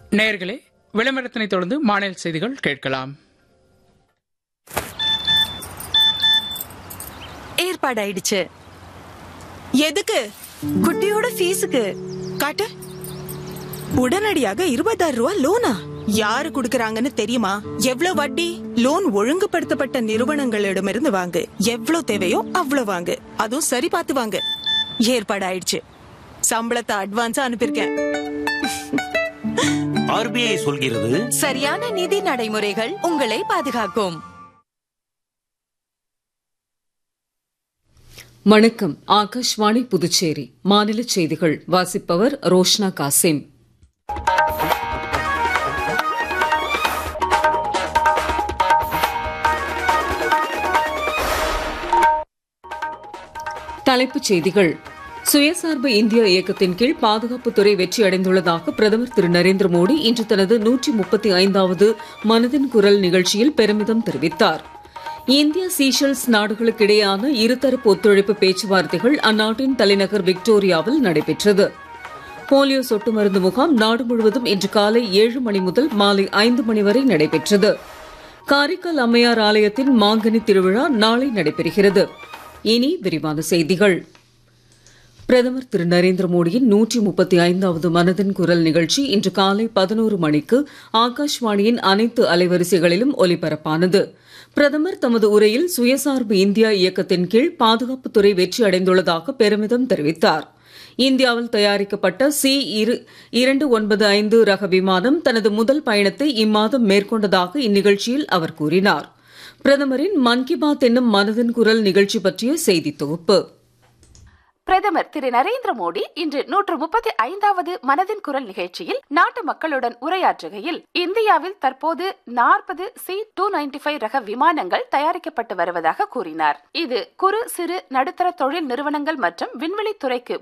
நேயர்களே விளம்பரத்தினை தொடர்ந்து மாநில செய்திகள் கேட்கலாம் ஏற்பாடாயிடுச்சு எதுக்கு குட்டியோட ஃபீஸுக்கு காட்டு உடனடியாக இருபதாயிரம் ரூபாய் லோனா யாரு குடுக்கறாங்கன்னு தெரியுமா எவ்வளவு வட்டி லோன் ஒழுங்குபடுத்தப்பட்ட நிறுவனங்களிடமிருந்து வாங்கு எவ்வளவு தேவையோ அவ்வளவு வாங்கு அதுவும் சரி பார்த்து வாங்கு ஏற்பாடு ஆயிடுச்சு சம்பளத்தை அட்வான்ஸா அனுப்பியிருக்கேன் ஆர்பிஐ சொல்கிறது சரியான நிதி நடைமுறைகள் உங்களை பாதுகாக்கும் வணக்கம் ஆகாஷ்வாணி புதுச்சேரி மாநில செய்திகள் வாசிப்பவர் ரோஷ்னா காசிம் தலைப்புச் செய்திகள் சுயசார்பு இந்தியா இயக்கத்தின் கீழ் பாதுகாப்புத்துறை வெற்றி அடைந்துள்ளதாக பிரதமர் திரு நரேந்திர மோடி இன்று தனது நூற்றி முப்பத்தி ஐந்தாவது மனதின் குரல் நிகழ்ச்சியில் பெருமிதம் தெரிவித்தார் இந்தியா சீஷெல்ஸ் நாடுகளுக்கிடையேயான இருதரப்பு ஒத்துழைப்பு பேச்சுவார்த்தைகள் அந்நாட்டின் தலைநகர் விக்டோரியாவில் நடைபெற்றது போலியோ சொட்டு மருந்து முகாம் நாடு முழுவதும் இன்று காலை ஏழு மணி முதல் மாலை ஐந்து மணி வரை நடைபெற்றது காரைக்கால் அம்மையார் ஆலயத்தின் மாங்கனி திருவிழா நாளை நடைபெறுகிறது இனி விரிவான செய்திகள் பிரதமர் திரு நரேந்திர மோடியின் நூற்றி முப்பத்தி ஐந்தாவது மனதின் குரல் நிகழ்ச்சி இன்று காலை பதினோரு மணிக்கு ஆகாஷ்வாணியின் அனைத்து அலைவரிசைகளிலும் ஒலிபரப்பானது பிரதமர் தமது உரையில் சுயசார்பு இந்தியா இயக்கத்தின் கீழ் பாதுகாப்புத்துறை வெற்றி அடைந்துள்ளதாக பெருமிதம் தெரிவித்தார் இந்தியாவில் தயாரிக்கப்பட்ட சி இரு இரண்டு ஒன்பது ஐந்து ரக விமானம் தனது முதல் பயணத்தை இம்மாதம் மேற்கொண்டதாக இந்நிகழ்ச்சியில் அவர் கூறினார் பிரதமரின் மன் கி பாத் என்னும் மனதின் குரல் நிகழ்ச்சி பற்றிய செய்தி தொகுப்பு பிரதமர் திரு நரேந்திர மோடி இன்று நூற்று முப்பத்தி ஐந்தாவது மனதின் குரல் நிகழ்ச்சியில் நாட்டு மக்களுடன் உரையாற்றுகையில் இந்தியாவில் தற்போது நாற்பது சி டூ நைன்டி ஃபைவ் ரக விமானங்கள் தயாரிக்கப்பட்டு வருவதாக கூறினார் இது குறு சிறு நடுத்தர தொழில் நிறுவனங்கள் மற்றும் விண்வெளித்துறைக்கு